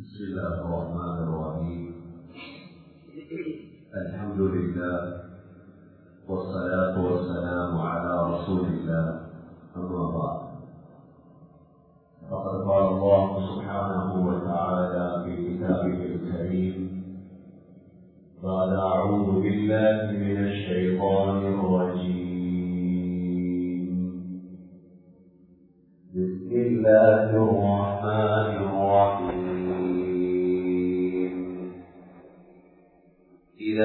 بسم الله الرحمن الرحيم الحمد لله والصلاة والسلام على رسول الله أما بعد فقد قال الله سبحانه وتعالى في كتابه الكريم بعد أعوذ بالله من الشيطان الرجيم بسم الله الرحمن الرحيم إذا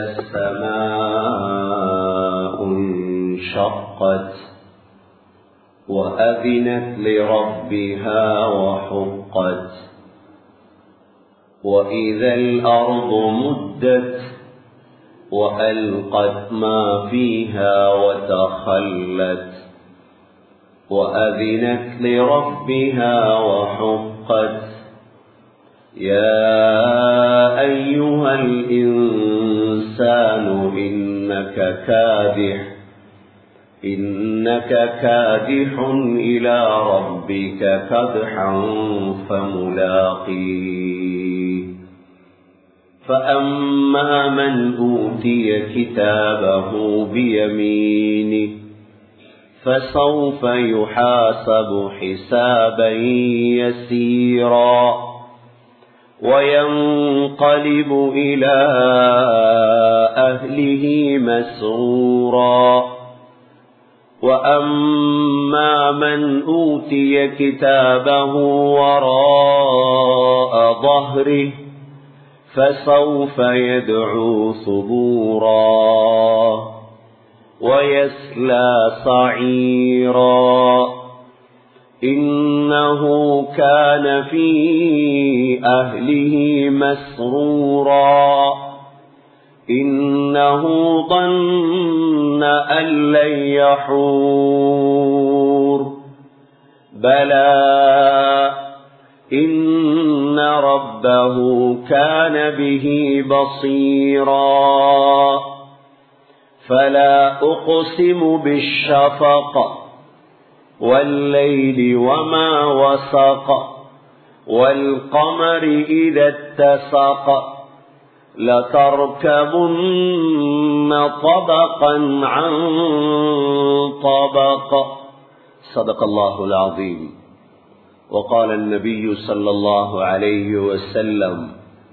السماء انشقت وأذنت لربها وحقت وإذا الأرض مدت وألقت ما فيها وتخلت وأذنت لربها وحقت يا أيها الإنسان إنك كادح إنك كادح إلى ربك كدحا فملاقيه فأما من أوتي كتابه بيمينه فسوف يحاسب حسابا يسيرا وينقلب إلى أهله مسرورا وأما من أوتي كتابه وراء ظهره فسوف يدعو ثبورا ويسلى صعيرا إنه كان في أهله مسرورا إنه ظن أن لن يحور بلى إن ربه كان به بصيرا فلا أقسم بالشفق والليل وما وسق والقمر إذا اتسق لتركبن طبقا عن طبق صدق الله العظيم وقال النبي صلى الله عليه وسلم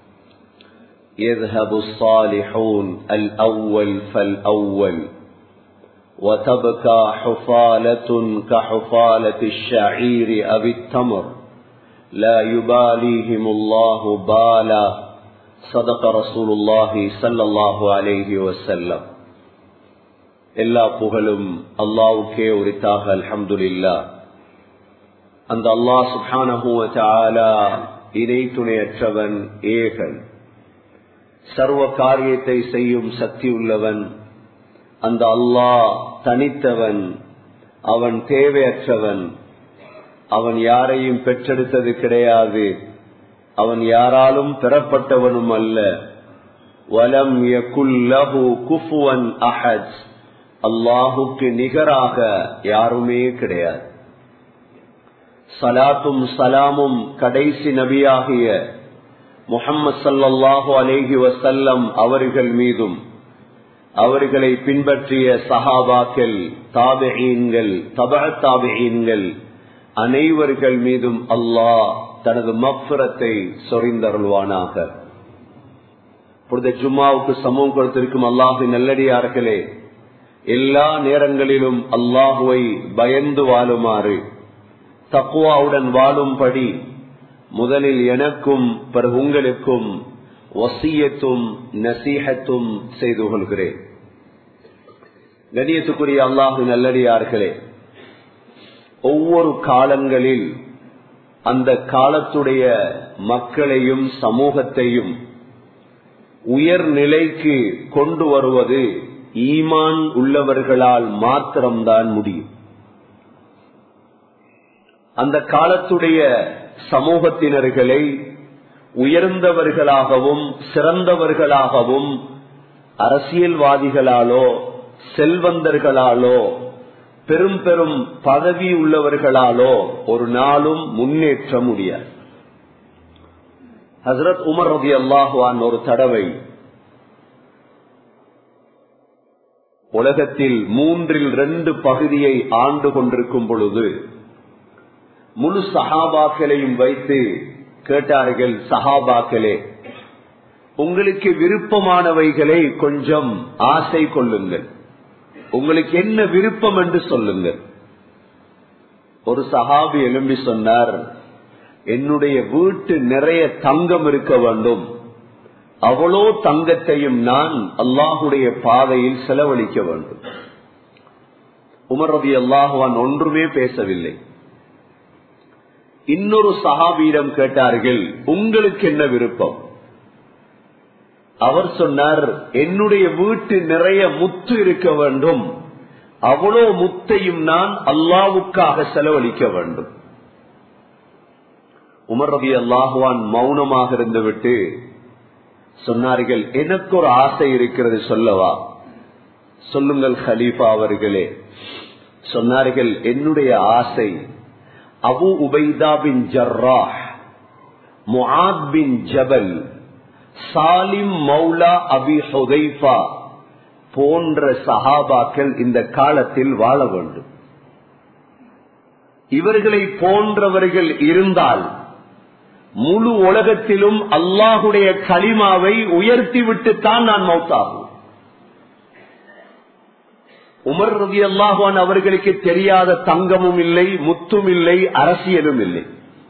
يذهب الصالحون الأول فالأول وتبكى حفالة كحفالة الشعير أو التمر لا يباليهم الله بالا صدق رسول الله صلى الله عليه وسلم எல்லா புகழும் அல்லாவுக்கே உரித்தாக அல்ஹம்துலில்லா அந்த அல்லாஹ் சுபானஹூவ இணை துணையற்றவன் ஏகன் சர்வ காரியத்தை செய்யும் சக்தி உள்ளவன் அந்த அல்லாஹ் தனித்தவன் அவன் தேவையற்றவன் அவன் யாரையும் பெற்றெடுத்தது கிடையாது அவன் யாராலும் பெறப்பட்டவனும் அல்ல வலம் யகுல்லஹு குஃபுவன் அஹஜ் அல்லாஹுக்கு நிகராக யாருமே கிடையாது சலாத்தும் சலாமும் கடைசி நபியாகிய முகம்மது சல்லாஹூ அலேஹி வசல்லம் அவர்கள் மீதும் அவர்களை பின்பற்றிய சஹாபாக்கள் தாபெயீன்கள் தப தாபெயீன்கள் அனைவர்கள் மீதும் அல்லாஹ் தனது மஃபரத்தை சொரிந்தருள்வானாக புனித ஜும்மாவுக்கு சமூகம் கொடுத்திருக்கும் அல்லாஹு நல்லடியார்களே எல்லா நேரங்களிலும் அல்லாஹுவை பயந்து வாழுமாறு தக்குவாவுடன் வாழும்படி முதலில் எனக்கும் பிறகு உங்களுக்கும் வசியத்தும் நசீகத்தும் செய்து கொள்கிறேன் கணியத்துக்குரிய அல்லாஹு நல்லடியார்களே ஒவ்வொரு காலங்களில் அந்த காலத்துடைய மக்களையும் சமூகத்தையும் உயர்நிலைக்கு கொண்டு வருவது ஈமான் உள்ளவர்களால் மாத்திரம்தான் முடியும் அந்த காலத்துடைய சமூகத்தினர்களை உயர்ந்தவர்களாகவும் சிறந்தவர்களாகவும் அரசியல்வாதிகளாலோ செல்வந்தர்களாலோ பெரும் பெரும் பதவி உள்ளவர்களாலோ ஒரு நாளும் முன்னேற்ற முடியாது ஹசரத் உமர் ரதி அல்லாஹுவான் ஒரு தடவை உலகத்தில் மூன்றில் ரெண்டு பகுதியை ஆண்டு கொண்டிருக்கும் பொழுது முழு சஹாபாக்களையும் வைத்து கேட்டார்கள் சஹாபாக்களே உங்களுக்கு விருப்பமானவைகளை கொஞ்சம் ஆசை கொள்ளுங்கள் உங்களுக்கு என்ன விருப்பம் என்று சொல்லுங்கள் ஒரு சஹாபி எழும்பி சொன்னார் என்னுடைய வீட்டு நிறைய தங்கம் இருக்க வேண்டும் அவ்வளோ தங்கத்தையும் நான் அல்லாஹுடைய பாதையில் செலவழிக்க வேண்டும் உமர் ரதி அல்லாஹுவான் ஒன்றுமே பேசவில்லை இன்னொரு சஹாபியிடம் கேட்டார்கள் உங்களுக்கு என்ன விருப்பம் அவர் சொன்னார் என்னுடைய வீட்டு நிறைய முத்து இருக்க வேண்டும் அவ்வளோ முத்தையும் நான் அல்லாவுக்காக செலவழிக்க வேண்டும் உமர் ரவி அல்லாஹுவான் மௌனமாக இருந்துவிட்டு சொன்னார்கள் எனக்கு ஒரு ஆசை இருக்கிறது சொல்லவா சொல்லுங்கள் ஹலீஃபா அவர்களே சொன்னார்கள் என்னுடைய ஆசை அபு உபைதா பின் ஜர்ராஹ் முஆத் பின் ஜபல் சாலிம் மௌலா அபி ஹுதைஃபா போன்ற சஹாபாக்கள் இந்த காலத்தில் வாழ வேண்டும் இவர்களை போன்றவர்கள் இருந்தால் முழு உலகத்திலும் அல்லாஹுடைய களிமாவை உயர்த்தி விட்டுத்தான் நான் மௌத்தாகும் உமர் ரவி அல்லாஹான் அவர்களுக்கு தெரியாத தங்கமும் இல்லை முத்தும் இல்லை அரசியலும் இல்லை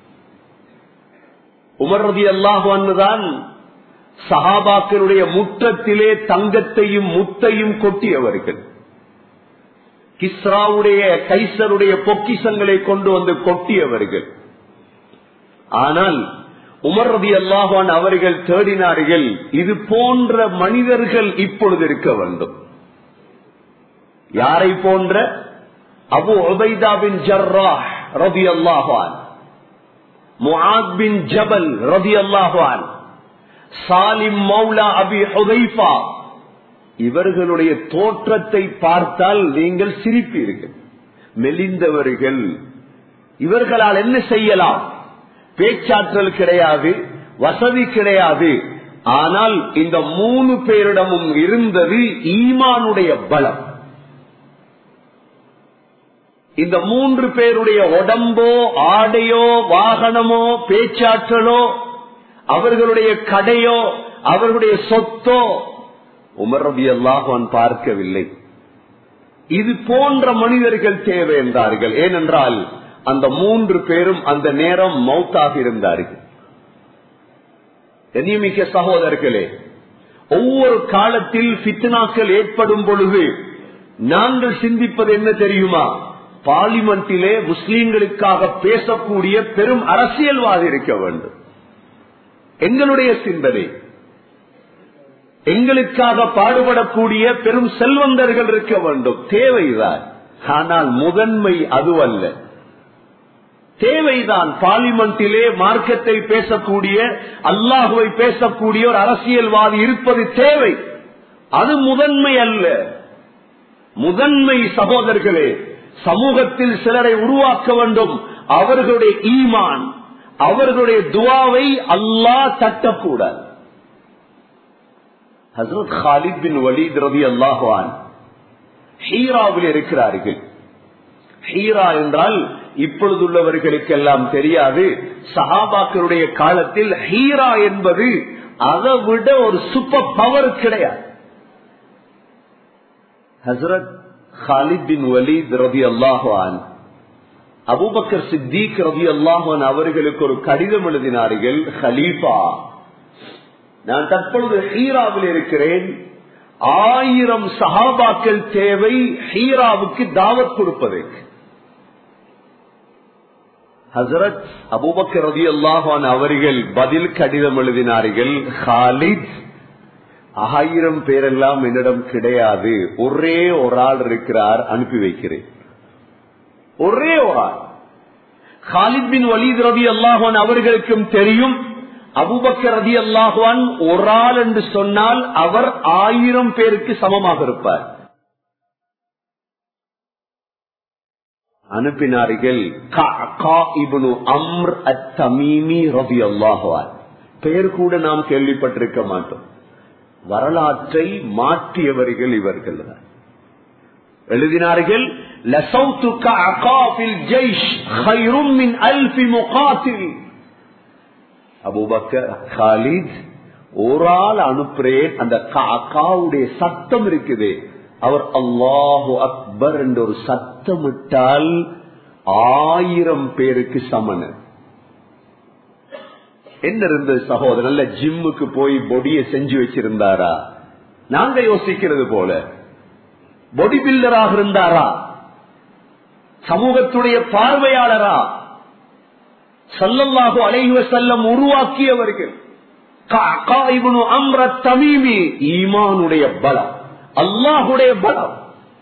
உமர் ரதி அல்லாஹான் தான் சஹாபாக்களுடைய முற்றத்திலே தங்கத்தையும் முத்தையும் கொட்டியவர்கள் கிஸ்ராவுடைய கைசருடைய பொக்கிசங்களை கொண்டு வந்து கொட்டியவர்கள் ஆனால் உமர் ரதி அல்லாஹான் அவர்கள் தேடினார்கள் இது போன்ற மனிதர்கள் இப்பொழுது இருக்க வேண்டும் யாரை போன்ற அபு உபைதா பின் ஜர்ராஹ் ரதி அல்லாஹான் முஆத் பின் ஜபல் ரதி அல்லாஹான் சாலிம் மௌலா அபி ஹுதைஃபா இவர்களுடைய தோற்றத்தை பார்த்தால் நீங்கள் சிரிப்பீர்கள் மெலிந்தவர்கள் இவர்களால் என்ன செய்யலாம் பேச்சாற்றல் கிடையாது வசதி கிடையாது ஆனால் இந்த மூணு பேரிடமும் இருந்தது ஈமானுடைய பலம் இந்த மூன்று பேருடைய உடம்போ ஆடையோ வாகனமோ பேச்சாற்றலோ அவர்களுடைய கடையோ அவர்களுடைய சொத்தோ உமர் ரபி அல்லாஹான் பார்க்கவில்லை இது போன்ற மனிதர்கள் தேவை என்றார்கள் ஏனென்றால் அந்த மூன்று பேரும் அந்த நேரம் மௌத்தாக இருந்தார்கள் கண்ணியமிக்க சகோதரர்களே ஒவ்வொரு காலத்தில் பித்னாக்கள் ஏற்படும் பொழுது நாங்கள் சிந்திப்பது என்ன தெரியுமா பார்லிமெண்டிலே முஸ்லீம்களுக்காக பேசக்கூடிய பெரும் அரசியல்வாதி இருக்க வேண்டும் எங்களுடைய சிந்தனை எங்களுக்காக பாடுபடக்கூடிய பெரும் செல்வந்தர்கள் இருக்க வேண்டும் தேவைதான் ஆனால் முதன்மை அதுவல்ல தேவைதான் பார்லிமெண்டிலே மார்க்கத்தை பேசக்கூடிய அல்லாஹுவை பேசக்கூடிய ஒரு அரசியல்வாதி இருப்பது தேவை அது முதன்மை அல்ல முதன்மை சகோதரர்களே சமூகத்தில் சிலரை உருவாக்க வேண்டும் அவர்களுடைய ஈமான் அவர்களுடைய துவாவை அல்லாஹ் தட்டக்கூடாது ஹசரத் ஹாலித் பின் வலீத் ரவி அல்லாஹான் ஹீராவில் இருக்கிறார்கள் ஹீரா என்றால் இப்பொழுதுள்ளவர்களுக்கெல்லாம் தெரியாது சஹாபாக்களுடைய காலத்தில் ஹீரா என்பது அதை விட ஒரு சூப்பர் பவர் கிடையாது ஹசரத் ஹாலித் பின் வலீத் ரவி அல்லாஹான் அபுபக்கர் சித்திக் ரவி அல்லாஹான் அவர்களுக்கு ஒரு கடிதம் எழுதினார்கள் ஹலீஃபா நான் தற்பொழுது ஹீராவில் இருக்கிறேன் ஆயிரம் சஹாபாக்கள் தேவை ஹீராவுக்கு தாவத் கொடுப்பதற்கு ஹசரத் அபுபக்கர் ரதி அல்லாஹான் அவர்கள் பதில் கடிதம் எழுதினார்கள் ஹாலித் ஆயிரம் பேரெல்லாம் என்னிடம் கிடையாது ஒரே ஒரு ஆள் இருக்கிறார் அனுப்பி வைக்கிறேன் ஒரே ஒரு ஆள் ஹாலித் பின் வலீத் ரவி அல்லாஹான் அவர்களுக்கும் தெரியும் அபுபக்கர் ரதி அல்லாஹான் ஒரு ஆள் என்று சொன்னால் அவர் ஆயிரம் பேருக்கு சமமாக இருப்பார் அனுப்பினார்கள் அம்ர் அத்தமீமி ரவி அல்லாஹுவான் பெயர் கூட நாம் கேள்விப்பட்டிருக்க மாட்டோம் வரலாற்றை மாற்றியவர்கள் இவர்கள் தான் எழுதினார்கள் لَسَوْتُكَ عَقَافِ الْجَيْشِ خَيْرٌ مِّنْ أَلْفِ مُقَاتِلٍ அபூபக்கர் காலித் ஒரு ஆள் அனுப்புறேன் அந்த காவுடைய சத்தம் இருக்குது அவர் அல்லாஹு அக்பர் என்ற ஒரு சத்தமிட்டால் ஆயிரம் பேருக்கு சமன என்ன இருந்தது சகோதரர் நல்ல ஜிம்முக்கு போய் பொடிய செஞ்சு வச்சிருந்தாரா நாங்க யோசிக்கிறது போல பொடி பில்டராக இருந்தாரா சமூகத்துடைய பார்வையாளரா சல்லல்லாஹு அலைஹி வஸல்லம் உருவாக்கியவர்கள் அம்ர தமீமி ஈமானுடைய பலம் அல்லாஹுடைய பலம்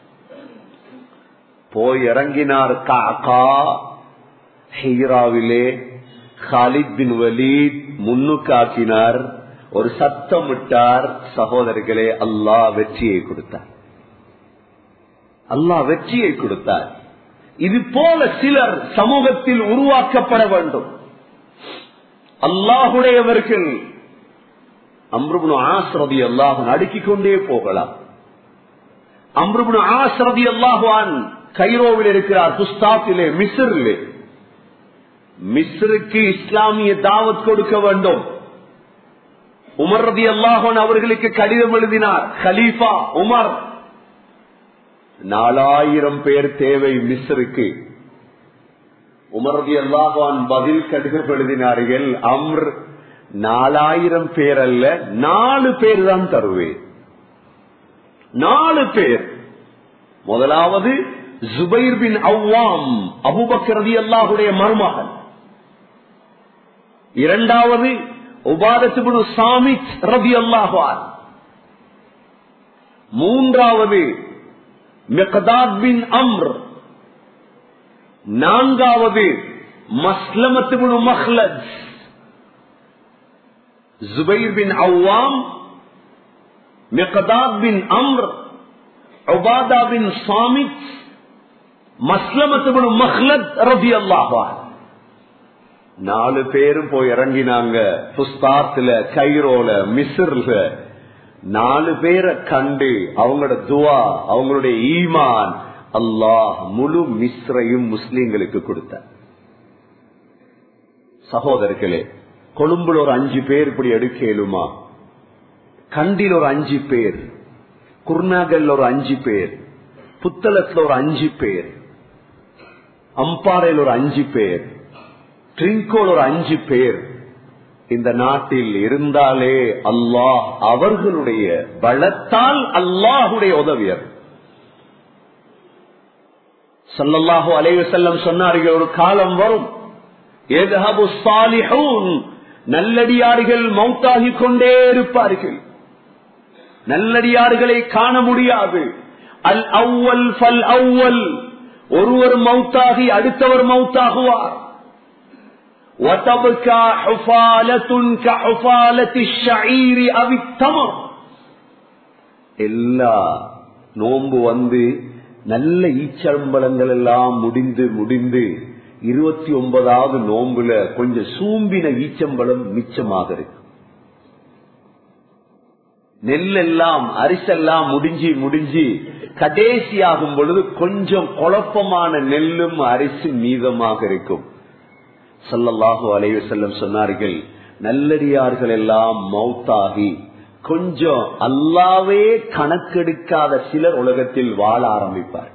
போய் இறங்கினார் காக்கா ஹீராவிலே ஹாலித் பின் வலீத் முன்னுக்காக்கினார் ஒரு சத்தம் விட்டார் சகோதரர்களே அல்லாஹ் வெற்றியை கொடுத்தார் அல்லாஹ் வெற்றியை கொடுத்தார் இது போல சிலர் சமூகத்தில் உருவாக்கப்பட வேண்டும் அல்லாஹுடையவர்கள் அம்ருபுனு ஆசிரதி அல்லாஹன் அடுக்கிக் கொண்டே போகலாம் அம்ருபுனு ஆசிரதி அல்லாஹான் கைரோவில் இருக்கிறார் புஸ்தாத்திலே மிஸ்ரிலே மிஸ்ருக்கு இஸ்லாமிய தாவத் கொடுக்க வேண்டும் உமர் ரதி அல்லாஹன் அவர்களுக்கு கடிதம் எழுதினார் கலீஃபா உமர் நாலாயிரம் பேர் தேவை மிஸ்ருக்கு உமரதி அல்லாஹான் பதில் கடிதம் எழுதினார்கள் அம்ர் நாலாயிரம் பேர் அல்ல நாலு பேர் தான் தருவேன் நாலு பேர் முதலாவது ஜுபைர் பின் அவ்வாம் அபுபக்கரதி அல்லாஹுடைய மருமகன் இரண்டாவது உபாதத்து சாமித் ரதி அல்லாஹான் மூன்றாவது மிகதாத் பின் அம்ர் நான்காவது மஸ்லமத்து மஹ்லஜ் ஜுபைர் பின் அவ்வாம் மிகதாத் பின் அம்ர் உபாதா பின் சாமித் மஸ்லமத்து மஹ்லத் ரபி அல்லாஹா நாலு பேரும் போய் இறங்கினாங்க புஸ்தாத்துல கைரோல மிஸ்ர்ல நாலு பேரை கண்டு அவங்களோட துவா அவங்களுடைய ஈமான் அல்லாஹ் முழு மிஸ்ரையும் முஸ்லீம்களுக்கு கொடுத்த சகோதரர்களே கொழும்புல ஒரு அஞ்சு பேர் இப்படி எடுக்கலுமா கண்டில் ஒரு அஞ்சு பேர் குர்நாகல் ஒரு அஞ்சு பேர் புத்தளத்துல ஒரு அஞ்சு பேர் அம்பாறையில் ஒரு அஞ்சு பேர் ட்ரிங்கோல் ஒரு அஞ்சு பேர் இந்த நாட்டில் இருந்தாலே அல்லாஹ் அவர்களுடைய பலத்தால் அல்லாஹுடைய உதவியர் சல்லல்லாஹு அலைவ செல்லம் சொன்னார்கள் ஒரு காலம் வரும் நல்லடியார்கள் மௌத்தாகி கொண்டே இருப்பார்கள் நல்லடியார்களை காண முடியாது அல் அவ்வல் ஃபல் அவ்வல் ஒருவர் மௌத்தாகி அடுத்தவர் மௌத்தாகுவார் وتبكى حفالة كحفالة الشعير أو التمر எல்லா நோன்பு வந்து நல்ல ஈச்சம்பளங்கள் எல்லாம் முடிந்து முடிந்து இருபத்தி ஒன்பதாவது நோன்புல கொஞ்சம் சூம்பின ஈச்சம்பளம் மிச்சமாக இருக்கு நெல்லெல்லாம் அரிசெல்லாம் முடிஞ்சு முடிஞ்சு கடைசியாகும் பொழுது கொஞ்சம் குழப்பமான நெல்லும் அரிசி மீதமாக இருக்கும் சல்லல்லாஹு அலைவ செல்லம் சொன்னார்கள் நல்லடியார்கள் எல்லாம் மௌத்தாகி கொஞ்சம் அல்லாவே கணக்கெடுக்காத சிலர் உலகத்தில் வாழ ஆரம்பிப்பார்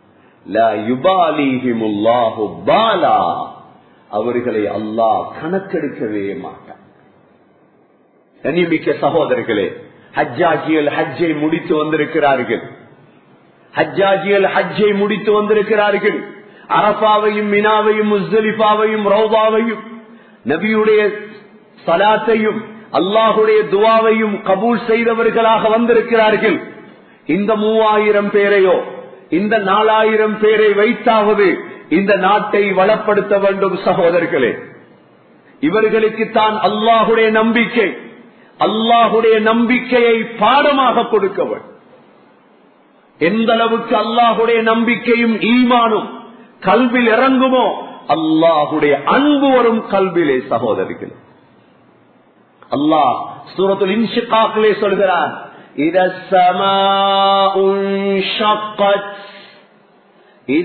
அவர்களை அல்லாஹ் கணக்கெடுக்கவே மாட்டார் கனிமிக்க சகோதரர்களே ஹஜ்ஜாஜியல் ஹஜ்ஜை முடித்து வந்திருக்கிறார்கள் ஹஜ்ஜாஜியல் ஹஜ்ஜை முடித்து வந்திருக்கிறார்கள் அரபாவையும் மினாவையும் முஸ்தலிஃபாவையும் ரௌபாவையும் நபியுடைய சலாத்தையும் அல்லாஹுடைய துவாவையும் கபூல் செய்தவர்களாக வந்திருக்கிறார்கள் இந்த மூவாயிரம் பேரையோ இந்த நாலாயிரம் பேரை வைத்தாவது இந்த நாட்டை வளப்படுத்த வேண்டும் சகோதரர்களே இவர்களுக்கு தான் அல்லாஹுடைய நம்பிக்கை அல்லாஹுடைய நம்பிக்கையை பாடமாக கொடுக்கவள் எந்த அளவுக்கு அல்லாஹுடைய நம்பிக்கையும் ஈமானும் கல்வில் இறங்குமோ அல்லாஹுடைய அன்பு வரும் கல்விலே சகோதரிகள் அல்லாஹ் சூரத்துல் இன்ஷிகாக்கிலே சொல்கிறார் இத ஷக்கத் இத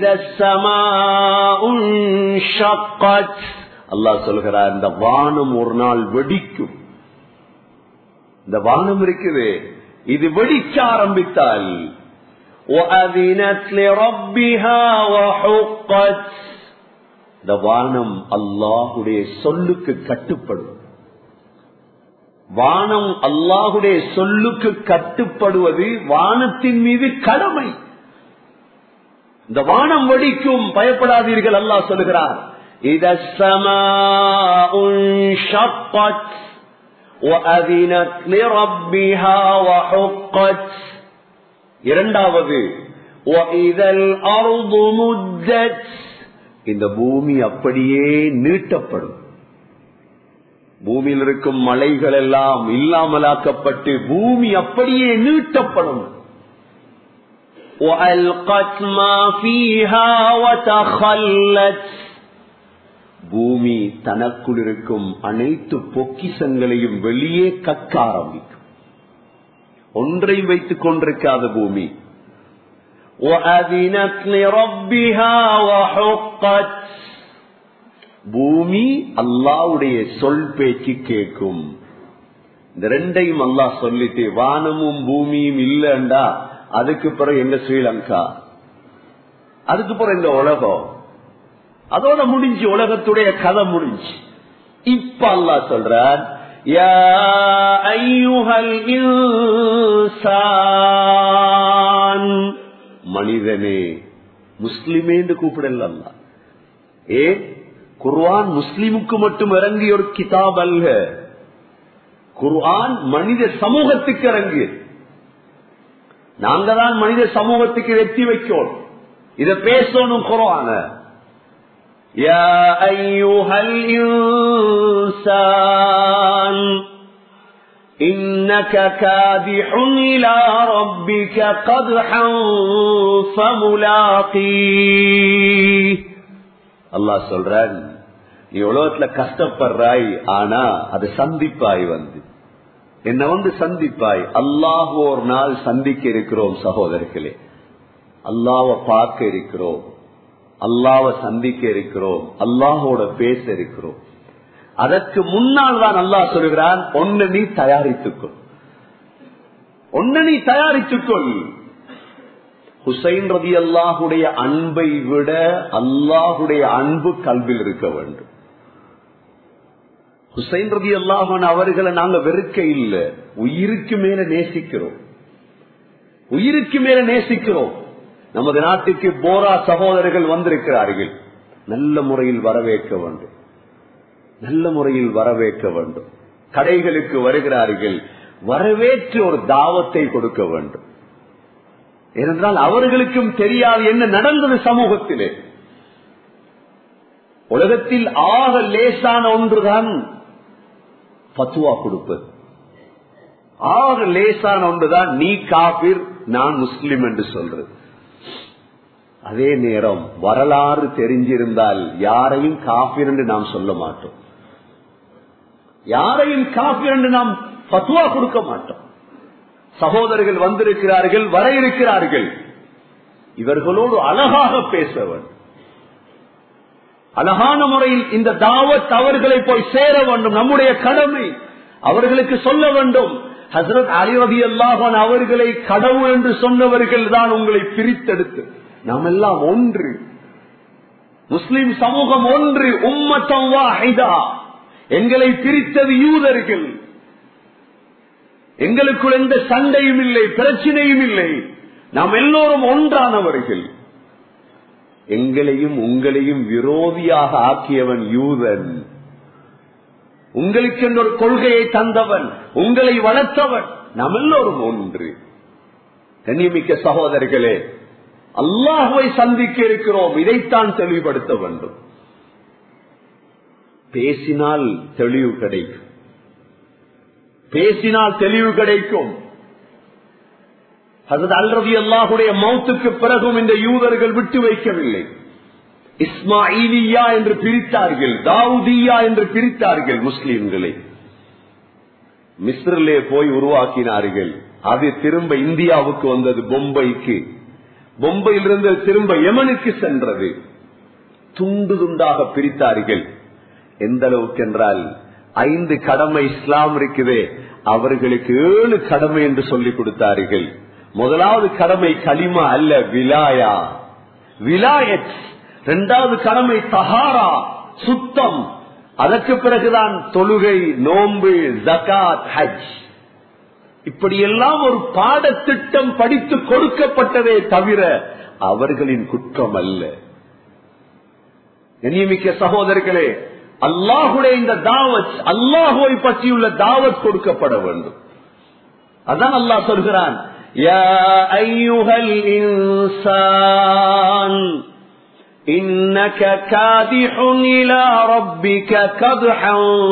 ஷக்கத் அல்லாஹ் சொல்கிறார் இந்த வானம் ஒரு நாள் வெடிக்கும் இந்த வானம் இருக்குது இது வெடிக்க ஆரம்பித்தால் وَأَذِنَتْ لِرَبِّهَا وَحُقَّتْ இந்த வானம் அல்லாஹுடைய சொல்லுக்கு கட்டுப்படும் வானம் அல்லாஹுடைய சொல்லுக்கு கட்டுப்படுவது வானத்தின் மீது கடமை இந்த வானம் வெடிக்கும் பயப்படாதீர்கள் அல்லாஹ் சொல்லுகிறார் இத وَأَذِنَتْ لِرَبِّهَا وَحُقَّتْ இரண்டாவது وَإِذَا الْأَرْضُ مُدَّتْ இந்த பூமி அப்படியே நீட்டப்படும் பூமியில் இருக்கும் மலைகள் எல்லாம் இல்லாமலாக்கப்பட்டு பூமி அப்படியே நீட்டப்படும் وَأَلْقَتْ مَا فِيهَا وَتَخَلَّتْ பூமி தனக்குள் இருக்கும் அனைத்து பொக்கிசங்களையும் வெளியே கக்க ஆரம்பிக்கும் ஒன்றை வைத்துக் கொண்டிருக்காத பூமி وَأَذِنَتْ لِرَبِّهَا وَحُقَّتْ பூமி அல்லாவுடைய சொல் பேச்சு கேட்கும் இந்த ரெண்டையும் அல்லாஹ் சொல்லிட்டு வானமும் பூமியும் இல்லண்டா அதுக்கு பிறகு எங்க ஸ்ரீலங்கா அதுக்கு பிறகு எங்க உலகம் அதோட முடிஞ்சு உலகத்துடைய கதை முடிஞ்சு இப்ப அல்லாஹ் சொல்றார் يا أيها الإنسان மனிதனே முஸ்லிமே என்று கூப்பிடல அல்லா ஏ குர்ஆன் முஸ்லிமுக்கு மட்டும் இறங்கிய ஒரு கிதாப் அல்ல குர்ஆன் மனித சமூகத்துக்கு இறங்கு நாங்க தான் மனித சமூகத்துக்கு வெற்றி வைக்கோம் இத பேசணும் குர்ஆன يا أيها الإنسان إنك كادح إلى ربك قدحا فملاقيه அல்லாஹ் சொல்றான் நீ உலகத்துல கஷ்டப்படுறாய் ஆனா அது சந்திப்பாய் வந்து என்ன வந்து சந்திப்பாய் அல்லாஹ் ஒரு நாள் சந்திக்க இருக்கிறோம் சகோதரர்களே அல்லாவை பார்க்க இருக்கிறோம் அல்லாவை சந்திக்க இருக்கிறோம் அல்லாஹோட பேச இருக்கிறோம் அதற்கு முன்னால் தான் அல்லாஹ் சொல்கிறான் ஒன்னு நீ தயாரித்துக்கொள் ஒன்னு நீ தயாரித்துக்கொள் ஹுசைன் ரதி அல்லாஹுடைய அன்பை விட அல்லாஹுடைய அன்பு கல்வியில் இருக்க வேண்டும் ஹுசைன் ரதி அல்லாஹன் அவர்களை நாங்க வெறுக்க இல்லை உயிருக்கு மேல நேசிக்கிறோம் உயிருக்கு மேல நேசிக்கிறோம் நமது நாட்டுக்கு போரா சகோதரர்கள் வந்திருக்கிறார்கள் நல்ல முறையில் வரவேற்க வேண்டும் நல்ல முறையில் வரவேற்க வேண்டும் கடைகளுக்கு வருகிறார்கள் வரவேற்று ஒரு தாவத்தை கொடுக்க வேண்டும் ஏனென்றால் அவர்களுக்கும் தெரியாது என்ன நடந்தது சமூகத்திலே உலகத்தில் ஆக லேசான ஒன்றுதான் பத்துவா கொடுப்பது ஆக லேசான ஒன்றுதான் நீ காபிர் நான் முஸ்லிம் என்று சொல்றது அதே நேரம் வரலாறு தெரிஞ்சிருந்தால் யாரையும் காபிர் என்று நாம் சொல்ல மாட்டோம் யாரையும் காபிர் என்று நாம் பத்துவா கொடுக்க மாட்டோம் சகோதரர்கள் வந்திருக்கிறார்கள் வர இருக்கிறார்கள் இவர்களோடு அழகாக பேச வேண்டும் அழகான முறையில் இந்த தாவத் அவர்களை போய் சேர வேண்டும் நம்முடைய கடமை அவர்களுக்கு சொல்ல வேண்டும் ஹசரத் அலிரதி அல்லாஹன் அவர்களை கடவுள் என்று சொன்னவர்கள் தான் உங்களை பிரித்தெடுத்து நாம் எல்லாம் ஒன்று முஸ்லிம் சமூகம் ஒன்று உம்மத்தம் வாஹிதா எங்களை பிரித்தது யூதர்கள் எங்களுக்குள் எந்த சண்டையும் இல்லை பிரச்சனையும் இல்லை நாம் எல்லோரும் ஒன்றானவர்கள் எங்களையும் உங்களையும் விரோதியாக ஆக்கியவன் யூதன் உங்களுக்கு ஒரு கொள்கையை தந்தவன் உங்களை வளர்த்தவன் நாம் எல்லோரும் ஒன்று கண்ணியமிக்க சகோதரர்களே அல்லாஹுவை சந்திக்க இருக்கிறோம் இதைத்தான் தெளிவுபடுத்த வேண்டும் பேசினால் தெளிவு கிடைக்கும் பேசினால் தெளிவு கிடைக்கும் அது அல்ரவி அல்லாஹுடைய மௌத்துக்கு பிறகும் இந்த யூதர்கள் விட்டு வைக்கவில்லை இஸ்மாயிலியா என்று பிரித்தார்கள் தாவூதியா என்று பிரித்தார்கள் முஸ்லிம்களை மிஸ்ரிலே போய் உருவாக்கினார்கள் அது திரும்ப இந்தியாவுக்கு வந்தது பொம்பைக்கு பொம்பையிலிருந்து திரும்ப யமனுக்கு சென்றது துண்டு துண்டாக பிரித்தார்கள் எந்த அளவுக்கு என்றால் ஐந்து கடமை இஸ்லாம் இருக்குதே அவர்களுக்கு ஏழு கடமை என்று சொல்லிக் கொடுத்தார்கள் முதலாவது கடமை களிமா அல்ல விலாயா விலாயத் இரண்டாவது கடமை தஹாரா சுத்தம் அதற்கு பிறகுதான் தொழுகை நோன்பு ஜகாத் ஹஜ் இப்படியெல்லாம் ஒரு பாடத்திட்டம் படித்து கொடுக்கப்பட்டதே தவிர அவர்களின் குற்றம் அல்ல கண்ணியமிக்க சகோதரர்களே அல்லாஹுடைய இந்த தாவத் அல்லாஹுவை பற்றியுள்ள தாவத் கொடுக்கப்பட வேண்டும் அதான் அல்லாஹ் சொல்கிறான் يا أيها الإنسان إنك كادح إلى ربك كدحا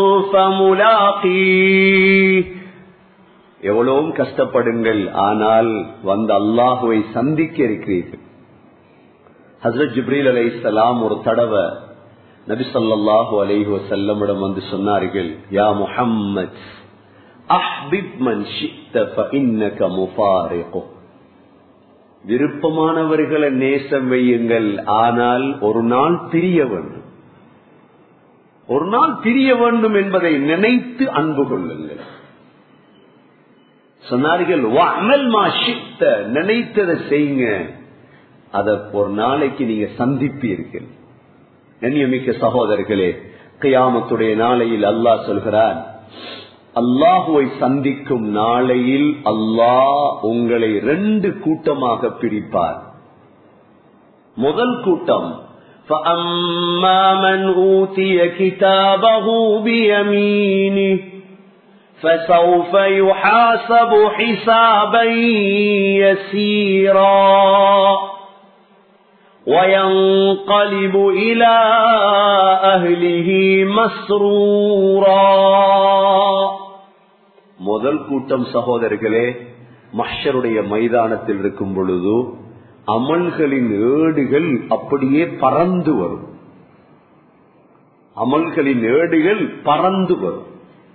فملاقيه எவ்வளவும் கஷ்டப்படுங்கள் ஆனால் வந்த அல்லாஹுவை சந்திக்க இருக்கிறீர்கள் ஹசரத் ஜிப்ரீல் அலை இஸ்லாம் ஒரு தடவை நபி சொல்லாஹு அலைஹி வசல்லமிடம் வந்து சொன்னார்கள் யா முஹம்மத் அஹ்பிப் மன் ஷித்த ஃபஇன்னக முஃபாரிகு விருப்பமானவர்களை நேசம் வையுங்கள் ஆனால் ஒரு நாள் பிரிய வேண்டும் ஒரு நாள் பிரிய வேண்டும் என்பதை நினைத்து அன்பு கொள்ளுங்கள் சொன்னார்கள் நினைத்ததை செய்யுங்க அத ஒரு நாளைக்கு நீங்க சந்திப்பீர்கள் கண்ணியமிக்க சகோதரர்களே கையாமத்துடைய நாளையில் அல்லாஹ் சொல்கிறான் அல்லாஹுவை சந்திக்கும் நாளையில் அல்லாஹ் உங்களை ரெண்டு கூட்டமாக பிரிப்பார் முதல் கூட்டம் فَأَمَّا مَنْ أُوتِيَ كِتَابَهُ بِيَمِينِهِ فسوف يحاسب حسابا يسيرا وينقلب إلى أهله مسرورا முதல் கூட்டம் சகோதரர்களே மஷருடைய மைதானத்தில் இருக்கும் பொழுது அமல்களின் ஏடுகள் அப்படியே பறந்து வரும் அமல்களின் ஏடுகள் பறந்து வரும்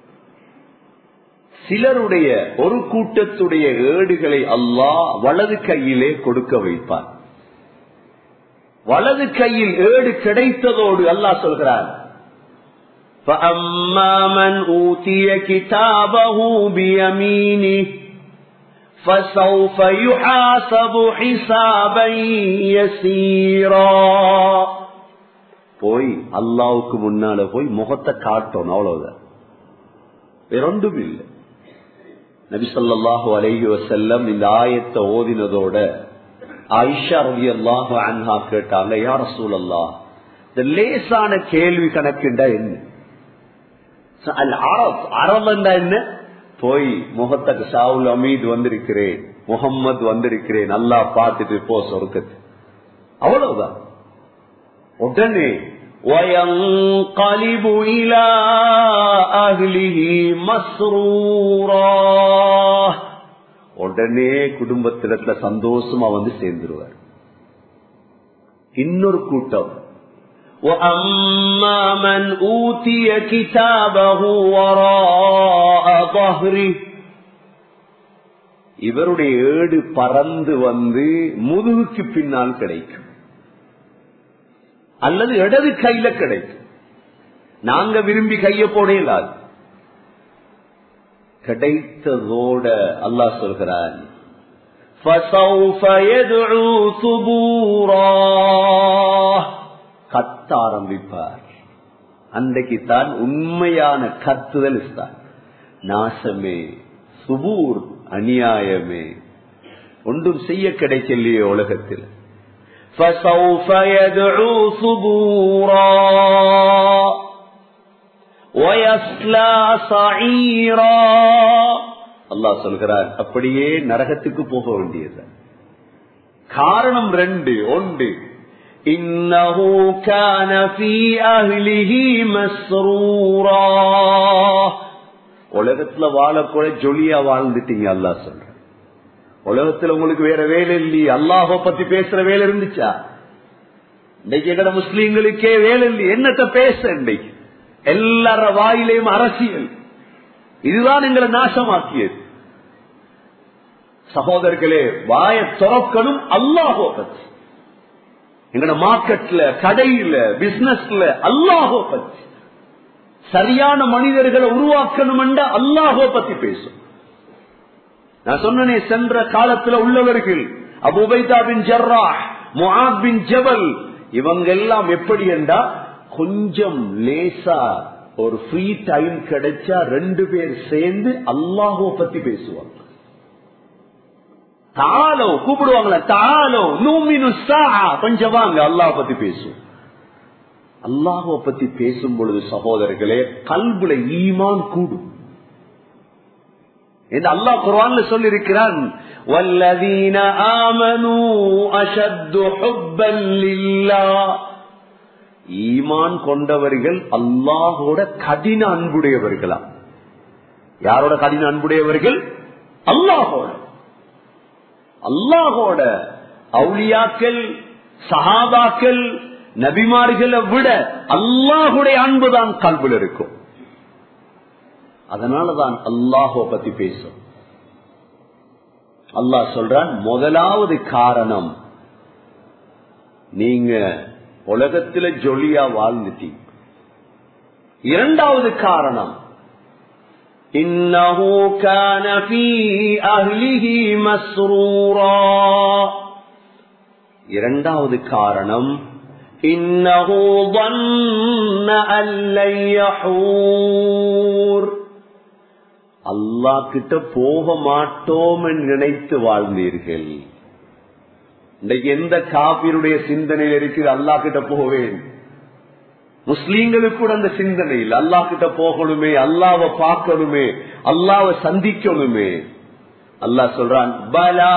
சிலருடைய ஒரு கூட்டத்துடைய ஏடுகளை அல்லாஹ் வலது கையிலே கொடுக்க வைப்பார் வலது கையில் ஏடு கிடைத்ததோடு அல்லாஹ் சொல்கிறார் فَأَمَّا مَنْ أُوتِيَ كِتَابَهُ بِيَمِينِهِ فَسَوْفَ يُحَاسَبُ حِسَابًا يَسِيرًا போய் அல்லாவுக்கு முன்னால போய் முகத்தை காட்டணும் அவ்வளவுதான் வேறொன்றும் இல்லை நபிசல்லாஹு அலைஹி வசல்லம் இந்த ஆயத்தை ஓதினதோட ஆயிஷா ரவி அல்லாஹு அன்ஹா கேட்டாங்க யார சூழல்லா இந்த லேசான கேள்வி கணக்குண்டா என்ன அரப் அரப் என்றா என்ன போய் முகத்தக்கு ஷாவுல் அமீத் வந்திருக்கிறேன் முகம்மது வந்திருக்கிறேன் நல்லா பார்த்துட்டு போ சொர்க்கத்து அவ்வளவுதான் உடனே وينقلب إلى أهله مسرورا உடனே குடும்பத்திடத்துல சந்தோஷமா வந்து சேர்ந்துருவார் இன்னொரு கூட்டம் وَأَمَّا مَنْ أُوتِيَ كِتَابَهُ وَرَاءَ ظَهْرِهِ இவருடைய ஏடு பறந்து வந்து முதுகுக்கு பின்னால் கிடைக்கும் அல்லது இடது கையில கிடைக்கும் நாங்க விரும்பி கைய போடலாது கிடைத்ததோட அல்லாஹ் சொல்கிறான் கத்த ஆரம்பிப்பார் அன்றைக்கு தான் உண்மையான கத்துதல் இஸ்தான் நாசமே சுபூர் அநியாயமே ஒன்றும் செய்ய கிடைக்கலையே உலகத்தில் فسوف يدعو ثبورا ويصلى سعيرا அல்லாஹ் சொல்கிறார் அப்படியே நரகத்துக்கு போக வேண்டியது காரணம் ரெண்டு ஒன்று இன்னஹு கான ஃபீ அஹ்லிஹி மஸ்ரூரா உலகத்துல வாழக்கூட ஜொலியா வாழ்ந்துட்டீங்க அல்லாஹ் சொல்ற உலகத்துல உங்களுக்கு வேற வேலை இல்லையே அல்லாஹ பத்தி பேசுற வேலை இருந்துச்சா இன்னைக்கு எங்கட முஸ்லீம்களுக்கே வேலை இல்லையே என்னத்த பேச இன்னைக்கு எல்லார வாயிலையும் அரசியல் இதுதான் எங்களை நாசமாக்கியது சகோதரர்களே வாய துறக்கணும் அல்லாஹோ பற்றி எங்கட மார்க்கெட்ல கடையில பிசினஸ்ல அல்லாஹோ பற்றி சரியான மனிதர்களை உருவாக்கணும் என்ற அல்லாஹோ பத்தி பேசும் நான் சொன்னனே சென்ற காலத்துல உள்ளவர்கள் அபுபைதா பின் ஜர்ரா முஹாத் பின் ஜபல் இவங்க எல்லாம் எப்படி என்றா கொஞ்சம் லேசா ஒரு ஃப்ரீ டைம் கிடைச்சா ரெண்டு பேர் சேர்ந்து அல்லாஹோ பத்தி பேசுவாங்க தாலோ கூப்பிடுவாங்களா தாலோ நூமினு கொஞ்சம் வாங்க அல்லாஹ் பத்தி பேசும் அல்லாஹுவ பத்தி பேசும் பொழுது சகோதரர்களே கல்புல ஈமான் கூடும் என்று அல்லாஹ் குர்ஆன்ல சொல்லி இருக்கிறான் والذين آمنوا أشد حبا لله ஈமான் கொண்டவர்கள் அல்லாஹோட கடின அன்புடையவர்களா யாரோட கடின அன்புடையவர்கள் அல்லாஹோட அல்லாஹோட அவுளியாக்கள் சஹாபாக்கள் நபிமார்களை விட அல்லாஹுடைய அன்புதான் கல்வியில் இருக்கும் அதனாலதான் அல்லாஹோ பத்தி பேசும் அல்லாஹ் சொல்றான் முதலாவது காரணம் நீங்க உலகத்துல ஜொலியா வாழ்ந்துட்டீங்க இரண்டாவது காரணம் إنه كان في أهله مسرورا இரண்டாவது காரணம் إنه ظن أن لن يحور அல்லா கிட்ட போக மாட்டோம் என்று நினைத்து வாழ்ந்தீர்கள் இன்றைக்கு எந்த காபிருடைய சிந்தனையில் இருக்குது அல்லா கிட்ட போவேன் முஸ்லீம்களுக்கு கூட அந்த சிந்தனை இல்லை அல்லா கிட்ட போகணுமே அல்லாவை பார்க்கணுமே அல்லாவை சந்திக்கணுமே அல்லாஹ் சொல்றான் பலா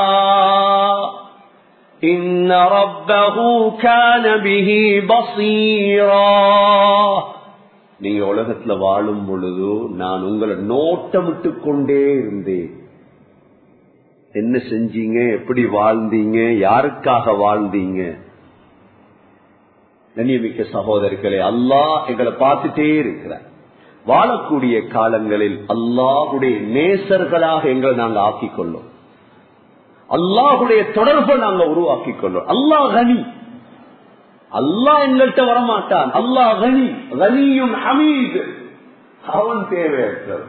إن ربه كان به بصيرا நீங்க உலகத்துல வாழும் பொழுது நான் உங்களை நோட்டமிட்டு கொண்டே இருந்தேன் என்ன செஞ்சீங்க எப்படி வாழ்ந்தீங்க யாருக்காக வாழ்ந்தீங்க கண்ணியமிக்க சகோதரர்களே அல்லாஹ் எங்களை பார்த்துட்டே இருக்கிறார் வாழக்கூடிய காலங்களில் அல்லாஹுடைய நேசர்களாக எங்களை நாங்க ஆக்கிக் கொள்ளும் அல்லாஹுடைய தொடர்பை நாங்க உருவாக்கி கொள்ளும் அல்லாஹ் கனி அல்லாஹ் எங்கள்கிட்ட வரமாட்டான் அல்லாஹ் கனி கனியும் ஹமீது அவன் தேவையற்றவன்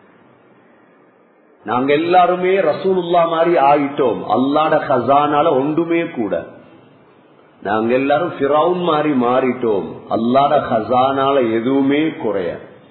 நாங்க எல்லாருமே ரசூலுல்லா மாதிரி ஆயிட்டோம் அல்லாட ஹசானால ஒன்றுமே கூட நாங்க எல்லாரும் பிறவுன் மாதிரி மாறிட்டோம் அல்லாட ஹசானால எதுவுமே குறைய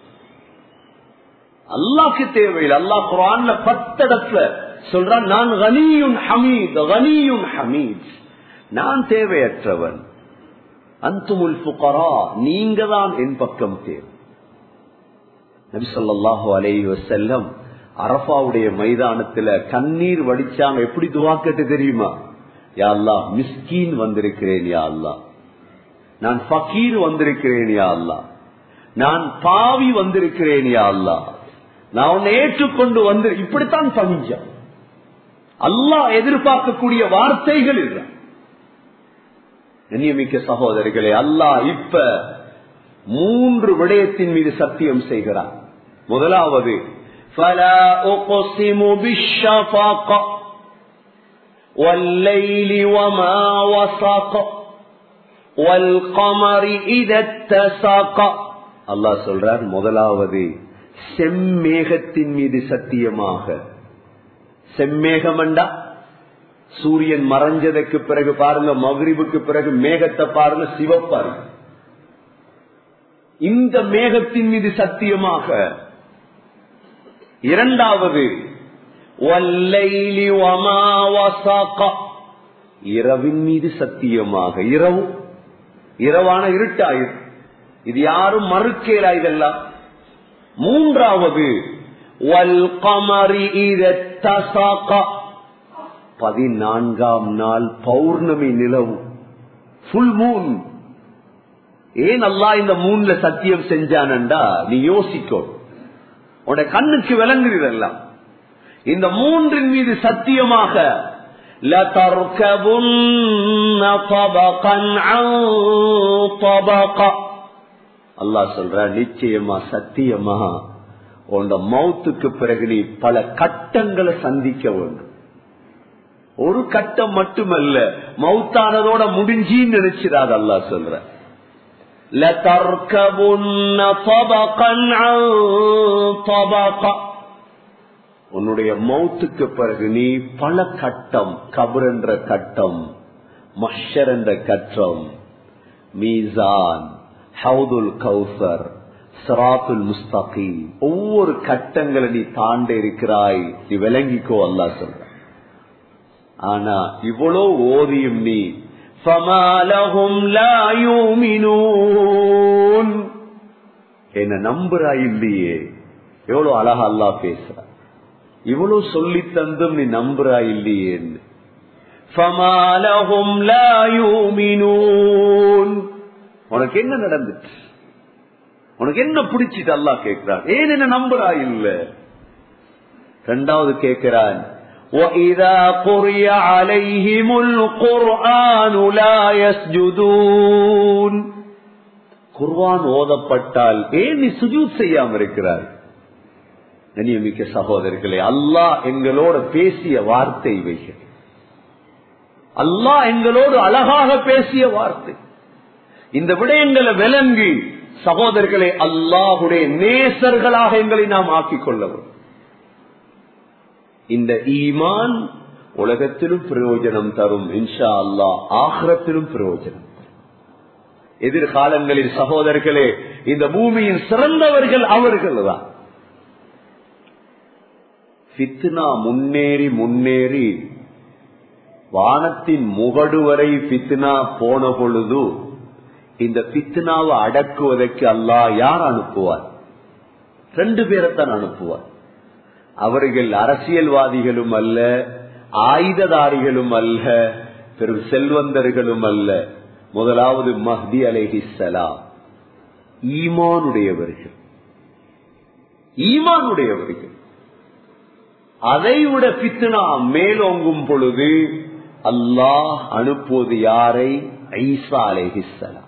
அல்லாக்கு தேவையில்லை அல்லாஹ் குரான்ல பத்தடத்துல சொல்றான் நான் கனியும் ஹமீத் கனியும் ஹமீத் நான் தேவையற்றவன் அந்துமுல் புகரா நீங்க தான் என் பக்கம் தேவை நபி சொல்லாஹு அலை வசல்லம் அரபாவுடைய மைதானத்துல கண்ணீர் வடிச்சாங்க எப்படி துவாக்கட்டு தெரியுமா யா அல்லா மிஸ்கீன் வந்திருக்கிறேன் யா அல்லா நான் ஃபக்கீர் வந்திருக்கிறேன் யா அல்லா நான் பாவி வந்திருக்கிறேன் யா அல்லா நான் உன்னை ஏற்றுக்கொண்டு வந்து இப்படித்தான் பஞ்சம் அல்லாஹ் எதிர்பார்க்கக்கூடிய வார்த்தைகள் இல்லை கண்ணியமிக்க சகோதரிகளே அல்லாஹ் இப்ப மூன்று விடயத்தின் மீது சத்தியம் செய்கிறார் முதலாவது فلا أقسم بالشفق والليل وما وسق والقمر إذا اتسق அல்லாஹ் சொல்றார் முதலாவது செம்மேகத்தின் மீது சத்தியமாக செம்மேகமண்டா சூரியன் மறைஞ்சதுக்கு பிறகு பாருங்க மகிரிபுக்கு பிறகு மேகத்தை பாருங்க சிவப்பாரு இந்த மேகத்தின் மீது சத்தியமாக இரண்டாவது இரவின் மீது சத்தியமாக இரவு இரவான இருட்டாயிரு இது யாரும் மறுக்கேலா இதெல்லாம் மூன்றாவது பதினான்காம் நாள் பௌர்ணமி நிலவு புல் மூன் ஏன் அல்லா இந்த மூணுல சத்தியம் செஞ்சானண்டா நீ யோசிக்கும் உடைய கண்ணுக்கு விளங்குறதெல்லாம் இந்த மூன்றின் மீது சத்தியமாக அல்லாஹ் சொல்ற நிச்சயமா சத்தியமா உன்னோட மௌத்துக்கு பிறகு நீ பல கட்டங்களை சந்திக்க வேண்டும் ஒரு கட்டம் மட்டுமல்ல மௌத்தானதோட முடிஞ்சின்னு நினைச்சிடாத அல்லா சொல்ற لَتَرْكَبُنَّ طَبَقًا عَنْ طَبَقٍ உன்னுடைய மௌத்துக்கு பிறகு நீ பல கட்டம் கபர் என்ற கட்டம் மஷர் என்ற கட்டம் மீசான் ஹவுதுல் கௌசர் சராத்துல் முஸ்தகி ஒவ்வொரு கட்டங்களை நீ தாண்ட இருக்கிறாய் நீ விளங்கிக்கோ அல்லா சொல்ற ஆனா இவ்வளோ ஓதியும் நீ என்ன நம்புறாய் இல்லையே எவ்வளவு அழகா அல்லா பேசுற இவ்வளவு சொல்லி தந்தும் நீ நம்புறாய் இல்லையேன்னு உனக்கு என்ன நடந்துச்சு உனக்கு என்ன பிடிச்சிட்டு அல்லா கேட்கிறான் ஏன் என்ன நம்புறாய் இல்ல ரெண்டாவது கேட்கிறான் وَإِذَا قُرِئَ عَلَيْهِمُ الْقُرْآنُ لَا يَسْجُدُونَ குர்வான் ஓதப்பட்டால் ஏன் நீ சுஜூத் செய்யாம இருக்கிறாய் நியமிக்க சகோதரர்களே அல்லாஹ் எங்களோட பேசிய வார்த்தை இவைகள் அல்லாஹ் எங்களோடு அழகாக பேசிய வார்த்தை இந்த விடயங்களை விளங்கி சகோதரர்களே அல்லாஹுடைய நேசர்களாக எங்களை நாம் ஆக்கிக் கொள்ளவும் இந்த ஈமான் உலகத்திலும் பிரயோஜனம் தரும் இன்ஷா அல்லா ஆஹ்ரத்திலும் பிரயோஜனம் எதிர்காலங்களில் சகோதரர்களே இந்த பூமியின் சிறந்தவர்கள் அவர்கள் தான் பித்னா முன்னேறி முன்னேறி வானத்தின் முகடு வரை பித்னா போன பொழுது இந்த பித்னாவை அடக்குவதற்கு அல்லாஹ் யார் அனுப்புவார் ரெண்டு பேரைத்தான் அனுப்புவார் அவர்கள் அரசியல்வாதிகளும் அல்ல ஆயுததாரிகளும் அல்ல பெரும் செல்வந்தர்களும் அல்ல முதலாவது மஹ்தி அலேஹிசலாம் ஈமானுடையவர்கள் ஈமானுடையவர்கள் அதை விட பித்னா மேலோங்கும் பொழுது அல்லாஹ் அனுப்புவது யாரை ஐசா அலேஹிசலாம்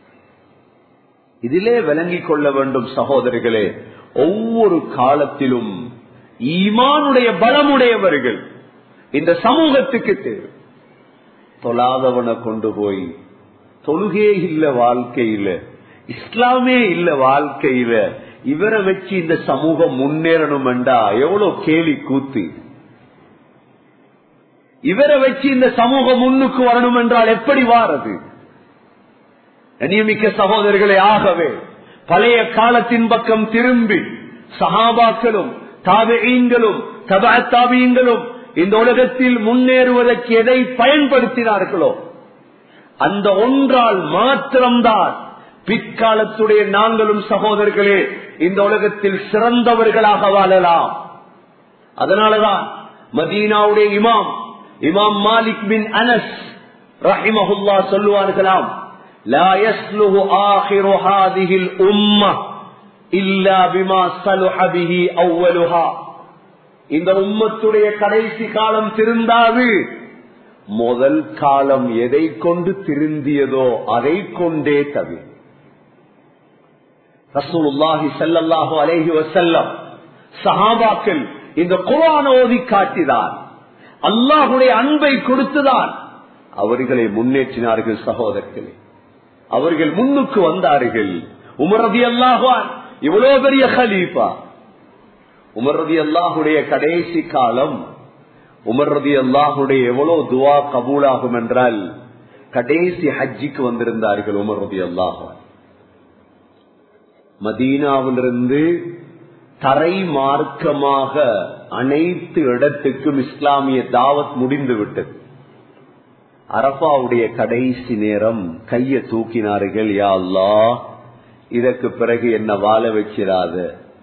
இதிலே விளங்கிக் கொள்ள வேண்டும் சகோதரர்களே ஒவ்வொரு காலத்திலும் ஈமானுடைய பலமுடையவர்கள் இந்த சமூகத்துக்கு தேவை தொழாதவனை கொண்டு போய் தொழுகே இல்ல வாழ்க்கையில இஸ்லாமே இல்ல வாழ்க்கையில இவரை வச்சு இந்த சமூகம் முன்னேறணும் என்றா எவ்வளவு கேலி கூத்து இவரை வச்சு இந்த சமூகம் முன்னுக்கு வரணும் என்றால் எப்படி வாரது நியமிக்க சகோதரர்களே ஆகவே பழைய காலத்தின் பக்கம் திரும்பி சஹாபாக்களும் தாபியங்களும் தபா தாபியங்களும் இந்த உலகத்தில் முன்னேறுவதற்கு எதை பயன்படுத்தினார்களோ அந்த ஒன்றால் மாத்திரம்தான் பிற்காலத்துடைய நாங்களும் சகோதரர்களே இந்த உலகத்தில் சிறந்தவர்களாக வாழலாம் அதனாலதான் மதீனாவுடைய இமாம் இமாம் மாலிக் பின் அனஸ் ரஹிமஹுல்லா சொல்லுவார்களாம் لا يسلح آخر هذه الأمة إلا بما صلح به أولها இந்த உம்மத்துடைய கடைசி காலம் திருந்தாது முதல் காலம் எதை கொண்டு திருந்தியதோ அதை கொண்டே தவிர ரசூலுல்லாஹி ஸல்லல்லாஹு அலைஹி வஸல்லம் சஹாபாக்கள் இந்த குர்ஆன் ஓதி காட்டினார் அல்லாஹ்வுடைய அன்பை கொடுத்துதான் அவர்களை முன்னேற்றினார்கள் சகோதரர்களே அவர்கள் முன்னுக்கு வந்தார்கள் உமரதி அல்லாஹான் இவ்வளவு பெரிய ஹலீஃபா உமர்ரதி அல்லாஹுடைய கடைசி காலம் உமர்ரதி அல்லாஹுடைய எவ்வளவு துவா கபூலாகும் என்றால் கடைசி ஹஜ்ஜிக்கு வந்திருந்தார்கள் உமர்ரதி அல்லாஹான் மதீனாவிலிருந்து தரை மார்க்கமாக அனைத்து இடத்துக்கும் இஸ்லாமிய தாவத் முடிந்து விட்டது அரபாவுடைய கடைசி நேரம் கைய தூக்கினார்கள் யா அல்லா இதற்கு பிறகு என்ன வாழ வைக்கிறாத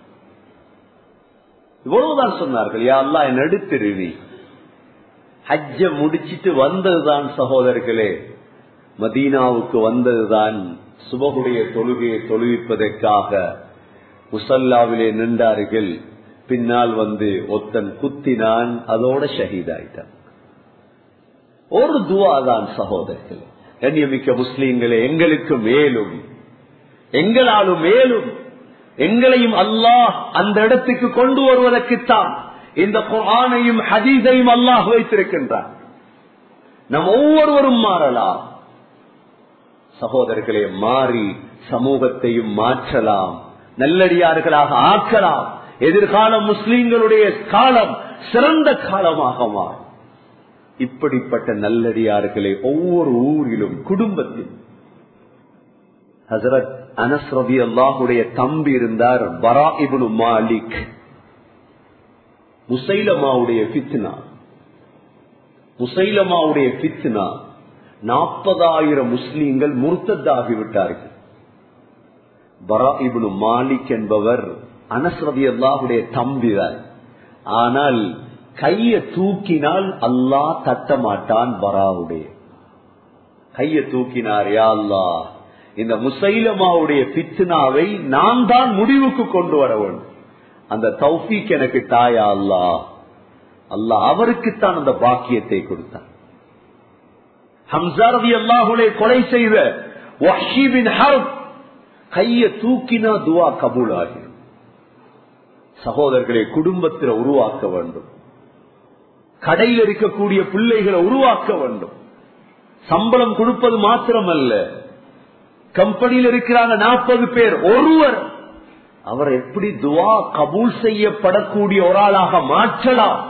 இவ்வளவுதான் சொன்னார்கள் யா அல்லா என் எடுத்திருவி ஹஜ்ஜ முடிச்சிட்டு வந்ததுதான் சகோதரர்களே மதீனாவுக்கு வந்ததுதான் சுபகுடைய தொழுகையை தொழுவிப்பதற்காக முசல்லாவிலே நின்றார்கள் பின்னால் வந்து ஒத்தன் குத்தினான் அதோட ஷஹீதாயிட்டான் ஒரு துவா தான் சகோதரர்கள் கண்ணியமிக்க முஸ்லீம்களே எங்களுக்கு மேலும் எங்களாலும் மேலும் எங்களையும் அல்லாஹ் அந்த இடத்துக்கு கொண்டு வருவதற்குத்தான் இந்த குரானையும் ஹதீஸையும் அல்லாஹ் வைத்திருக்கின்றார் நம் ஒவ்வொருவரும் மாறலாம் சகோதரர்களே மாறி சமூகத்தையும் மாற்றலாம் நல்லடியார்களாக ஆக்கலாம் எதிர்கால முஸ்லிம்களுடைய காலம் சிறந்த காலமாக மாறும் இப்படிப்பட்ட நல்லடியார்களே ஒவ்வொரு ஊரிலும் குடும்பத்தில் ஹசரத் அனஸ் ரபி அல்லாஹுடைய தம்பி இருந்தார் பரா இபுனு மாலிக் முசைலமாவுடைய பித்னா முசைலமாவுடைய பித்னா நாற்பதாயிரம் முஸ்லீம்கள் முர்த்ததாகிவிட்டார்கள் பரா இபுனு மாலிக் என்பவர் அனஸ் ரபி அல்லாஹுடைய தம்பிதான் ஆனால் கைய தூக்கினால் அல்லாஹ் தட்ட மாட்டான் பராவுடைய கைய தூக்கினார் யா அல்லாஹ் இந்த முசைலமாவுடைய பித்னாவை நான் தான் முடிவுக்கு கொண்டு வர வேண்டும் அந்த தௌஃபீக் எனக்கு தாயா அல்லா அல்லாஹ் அவருக்குத்தான் அந்த பாக்கியத்தை கொடுத்தார் ஹம்சாரதி அல்லாஹுடைய கொலை செய்த வஹீபின் ஹர்ப் கைய தூக்கினா துவா கபூல் ஆகிடும் சகோதரர்களை குடும்பத்தில் உருவாக்க வேண்டும் கடையில் இருக்கக்கூடிய பிள்ளைகளை உருவாக்க வேண்டும் சம்பளம் கொடுப்பது மாத்திரமல்ல கம்பெனியில் இருக்கிறாங்க நாற்பது பேர் ஒருவர் அவர் எப்படி துவா கபூல் செய்யப்படக்கூடிய ஒரு ஆளாக மாற்றலாம்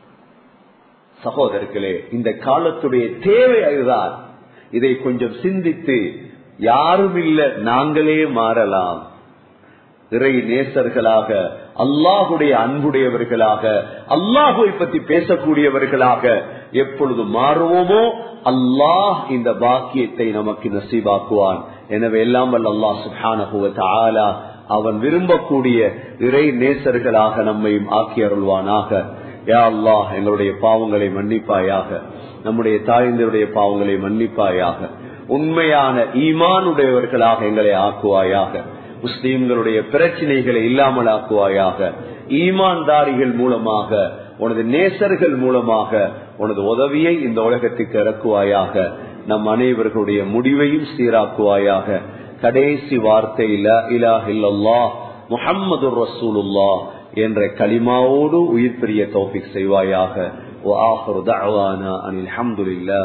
சகோதரர்களே இந்த காலத்துடைய தேவை அதுதான் இதை கொஞ்சம் சிந்தித்து யாரும் இல்ல நாங்களே மாறலாம் இறை நேசர்களாக அல்லாஹுடைய அன்புடையவர்களாக அல்லாஹுவை பற்றி பேசக்கூடியவர்களாக எப்பொழுது மாறுவோமோ அல்லாஹ் இந்த பாக்கியத்தை நமக்கு நசீவாக்குவான் எனவே எல்லாம் வல்ல அல்லாஹ் சுஹானகுவத் ஆலா அவன் விரும்பக்கூடிய இறை நேசர்களாக நம்மையும் ஆக்கி அருள்வானாக யா அல்லாஹ் எங்களுடைய பாவங்களை மன்னிப்பாயாக நம்முடைய தாய்ந்தருடைய பாவங்களை மன்னிப்பாயாக உண்மையான ஈமானுடையவர்களாக எங்களை ஆக்குவாயாக முஸ்லீம்களுடைய பிரச்சனைகளை இல்லாமல் ஆக்குவாயாக ஈமான்தாரிகள் மூலமாக உனது நேசர்கள் மூலமாக உனது உதவியை இந்த உலகத்துக்கு இறக்குவாயாக நம் அனைவர்களுடைய முடிவையும் சீராக்குவாயாக கடைசி வார்த்தை இலா முஹம்மது ரசூலுல்லா என்ற களிமாவோடு உயிர் பிரிய தோப்பிக் செய்வாயாக